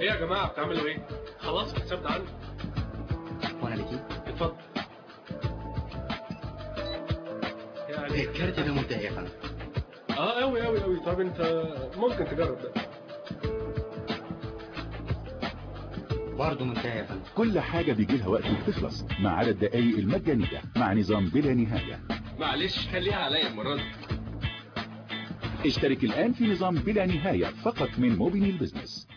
ايه يا جماعه بتعملوا ايه خلاص الحساب ده عندي وانا اللي جيت اتفضل يعني الكارت ده منتهي يا فندم اه قوي قوي قوي طب انت ممكن تجرب ده برضه منتهي يا فندم كل حاجة بيجي لها وقت وبتخلص ما عدا الدقايق المجانية مع نظام بلا نهاية معلش خليها عليا المره دي اشترك الآن في نظام بلا نهاية فقط من موبينيل بزنس